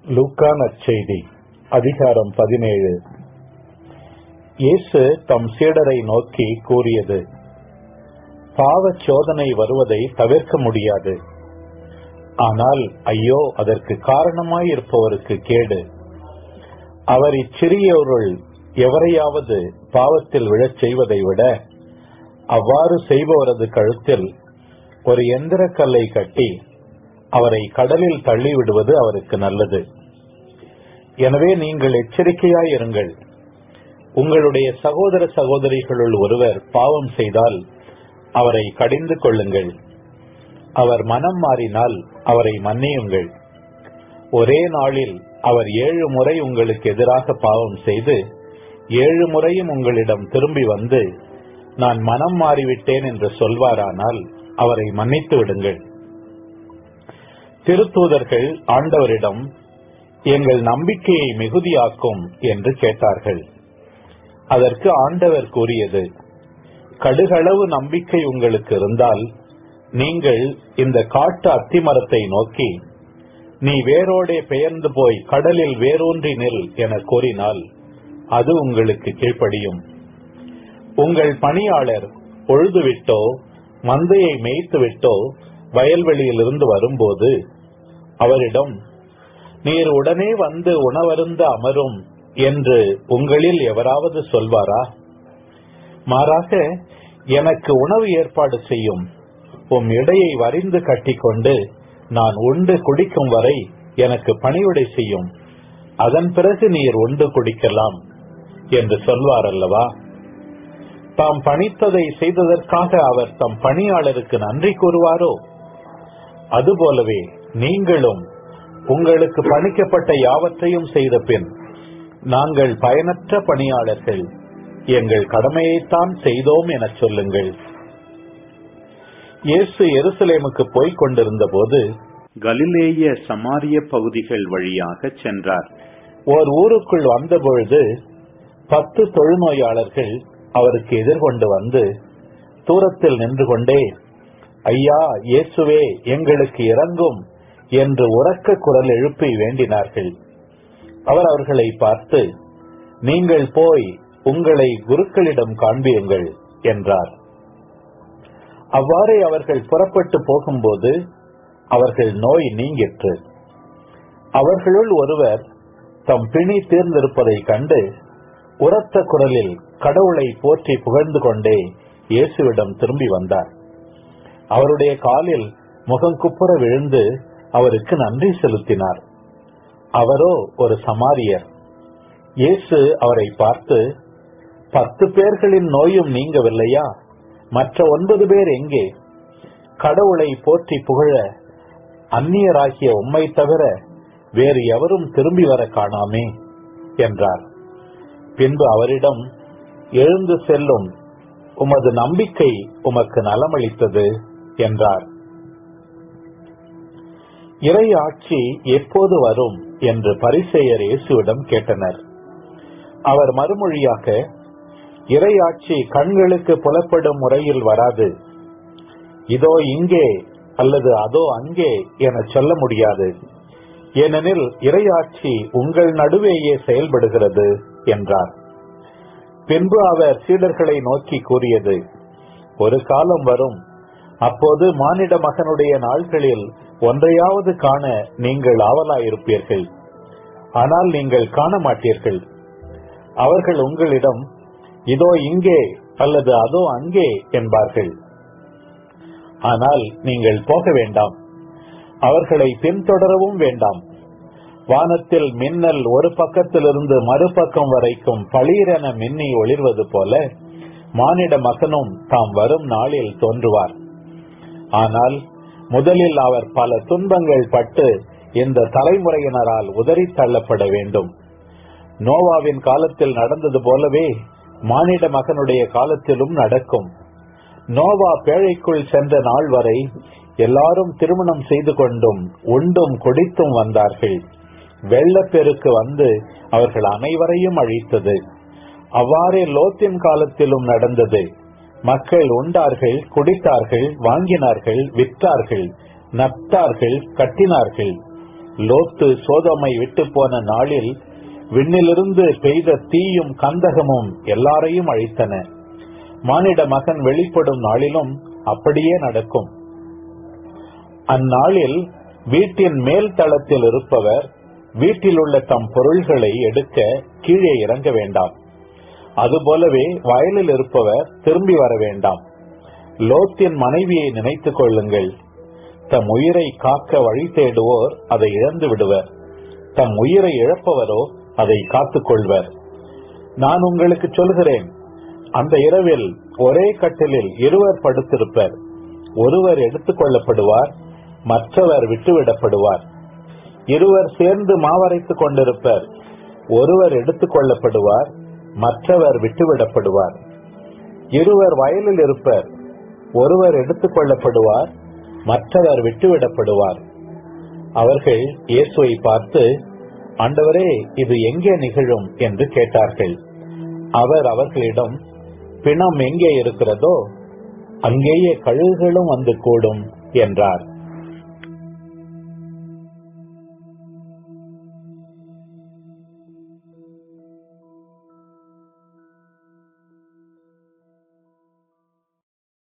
லூக்கா நற்செய்தி அதிகாரம் பதினேழு இயேசு தம் சீடரை நோக்கி கூறியது பாவச் சோதனை வருவதை தவிர்க்க முடியாது ஆனால் ஐயோ அதற்கு காரணமாயிருப்பவருக்கு கேடு அவர் இச்சிறியோருள் எவரையாவது பாவத்தில் விழச் செய்வதை விட அவ்வாறு செய்பவரது கழுத்தில் ஒரு எந்திர கல்லை கட்டி அவரை கடலில் தள்ளிவிடுவது அவருக்கு நல்லது எனவே நீங்கள் எச்சரிக்கையாய் இருங்கள் உங்களுடைய சகோதர சகோதரிகளுள் ஒருவர் பாவம் செய்தால் அவரை கடிந்து கொள்ளுங்கள் அவர் மனம் மாறினால் அவரை மன்னியுங்கள் ஒரே நாளில் அவர் ஏழு முறை உங்களுக்கு எதிராக பாவம் செய்து ஏழு முறையும் உங்களிடம் திரும்பி வந்து நான் மனம் மாறிவிட்டேன் என்று சொல்வாரானால் அவரை மன்னித்து விடுங்கள் திருத்தூதர்கள் ஆண்டவரிடம் எங்கள் நம்பிக்கையை மிகுதியாக்கும் என்று கேட்டார்கள் அதற்கு ஆண்டவர் கூறியது கடுகளவு நம்பிக்கை உங்களுக்கு இருந்தால் நீங்கள் இந்த காட்டு அத்திமரத்தை நோக்கி நீ வேரோடே பெயர்ந்து போய் கடலில் வேரூன்றி நில் என கூறினால் அது உங்களுக்கு கீழ்ப்படியும் உங்கள் பணியாளர் பொழுதுவிட்டோ மந்தையை மேய்த்து விட்டோ வயல்வெளியில் இருந்து வரும்போது அவரிடம் நீர் உடனே வந்து உணவருந்த அமரும் என்று உங்களில் எவராவது சொல்வாரா மாறாக எனக்கு உணவு ஏற்பாடு செய்யும் உம் இடையை வரிந்து கட்டிக்கொண்டு நான் உண்டு குடிக்கும் வரை எனக்கு பணிவிடை செய்யும் அதன் பிறகு நீர் உண்டு குடிக்கலாம் என்று சொல்வார் அல்லவா தாம் பணித்ததை செய்ததற்காக அவர் தம் பணியாளருக்கு நன்றி கூறுவாரோ அதுபோலவே நீங்களும் உங்களுக்கு பணிக்கப்பட்ட யாவற்றையும் செய்த பின் நாங்கள் பயனற்ற பணியாளர்கள் எங்கள் கடமையைத்தான் செய்தோம் என சொல்லுங்கள் இயேசு எருசலேமுக்கு போய்க் கொண்டிருந்த போது கலிலேய சமாரிய பகுதிகள் வழியாக சென்றார் ஓர் ஊருக்குள் வந்தபொழுது பத்து தொழுநோயாளர்கள் அவருக்கு எதிர்கொண்டு வந்து தூரத்தில் நின்று கொண்டே ஐயா இயேசுவே எங்களுக்கு இறங்கும் என்று உறக்க குரல் எழுப்பி வேண்டினார்கள் அவர் அவர்களை பார்த்து நீங்கள் போய் உங்களை குருக்களிடம் காண்பியுங்கள் என்றார் அவ்வாறே அவர்கள் புறப்பட்டு போகும்போது அவர்கள் நோய் நீங்கிற்று அவர்களுள் ஒருவர் தம் பிணி தீர்ந்திருப்பதை கண்டு உரத்த குரலில் கடவுளை போற்றி புகழ்ந்து கொண்டே இயேசுவிடம் திரும்பி வந்தார் அவருடைய காலில் முகங்குப்புற விழுந்து அவருக்கு நன்றி செலுத்தினார் அவரோ ஒரு சமாரியர் இயேசு அவரை பார்த்து பத்து பேர்களின் நோயும் நீங்கவில்லையா மற்ற ஒன்பது பேர் எங்கே கடவுளை போற்றி புகழ அந்நியராகிய உம்மை தவிர வேறு எவரும் திரும்பி வர காணாமே என்றார் பின்பு அவரிடம் எழுந்து செல்லும் உமது நம்பிக்கை உமக்கு நலமளித்தது என்றார் இறை ஆட்சி எப்போது வரும் என்று பரிசெயர் இயேசுவிடம் கேட்டனர் அவர் மறுமொழியாக இறை ஆட்சி கண்களுக்கு புலப்படும் முறையில் வராது இதோ இங்கே அல்லது அதோ அங்கே என சொல்ல முடியாது ஏனெனில் இறையாட்சி உங்கள் நடுவேயே செயல்படுகிறது என்றார் பின்பு அவர் சீடர்களை நோக்கி கூறியது ஒரு காலம் வரும் அப்போது மானிட மகனுடைய நாள்களில் ஒன்றையாவது காண நீங்கள் ஆவலாயிருப்பீர்கள் ஆனால் நீங்கள் காண மாட்டீர்கள் அவர்கள் உங்களிடம் இதோ இங்கே அல்லது அதோ அங்கே என்பார்கள் ஆனால் நீங்கள் போக வேண்டாம் அவர்களை பின்தொடரவும் வேண்டாம் வானத்தில் மின்னல் ஒரு பக்கத்திலிருந்து மறுபக்கம் வரைக்கும் பளீரென மின்னி ஒளிர்வது போல மானிட மகனும் தாம் வரும் நாளில் தோன்றுவார் ஆனால் முதலில் அவர் பல துன்பங்கள் பட்டு இந்த தலைமுறையினரால் உதறி தள்ளப்பட வேண்டும் நோவாவின் காலத்தில் நடந்தது போலவே மானிட மகனுடைய காலத்திலும் நடக்கும் நோவா பேழைக்குள் சென்ற நாள் வரை எல்லாரும் திருமணம் செய்து கொண்டும் உண்டும் குடித்தும் வந்தார்கள் வெள்ளப்பெருக்கு வந்து அவர்கள் அனைவரையும் அழித்தது அவ்வாறே லோத்தின் காலத்திலும் நடந்தது மக்கள் உண்டார்கள் குடித்தார்கள் வாங்கினார்கள் விற்றார்கள் நட்டார்கள் கட்டினார்கள் லோத்து சோதமை விட்டு போன நாளில் விண்ணிலிருந்து பெய்த தீயும் கந்தகமும் எல்லாரையும் அழித்தன மானிட மகன் வெளிப்படும் நாளிலும் அப்படியே நடக்கும் அந்நாளில் வீட்டின் மேல் தளத்தில் இருப்பவர் வீட்டில் உள்ள தம் பொருள்களை எடுக்க கீழே இறங்க வேண்டாம் அதுபோலவே வயலில் இருப்பவர் திரும்பி வர வேண்டாம் லோத்தின் மனைவியை நினைத்துக் கொள்ளுங்கள் தம் உயிரை காக்க வழி தேடுவோர் அதை இழந்து விடுவர் தம் உயிரை இழப்பவரோ அதை காத்துக் கொள்வர் நான் உங்களுக்கு சொல்கிறேன் அந்த இரவில் ஒரே கட்டிலில் இருவர் படுத்திருப்பர் ஒருவர் எடுத்துக் கொள்ளப்படுவார் மற்றவர் விட்டுவிடப்படுவார் இருவர் சேர்ந்து மாவரைத்துக் கொண்டிருப்பர் ஒருவர் எடுத்துக் கொள்ளப்படுவார் மற்றவர் விட்டுவிடப்படுவார் இருவர் வயலில் இருப்பர் ஒருவர் எடுத்துக் கொள்ளப்படுவார் மற்றவர் விட்டுவிடப்படுவார் அவர்கள் இயேசுவை பார்த்து ஆண்டவரே இது எங்கே நிகழும் என்று கேட்டார்கள் அவர் அவர்களிடம் பிணம் எங்கே இருக்கிறதோ அங்கேயே கழுகுகளும் வந்து கூடும் என்றார்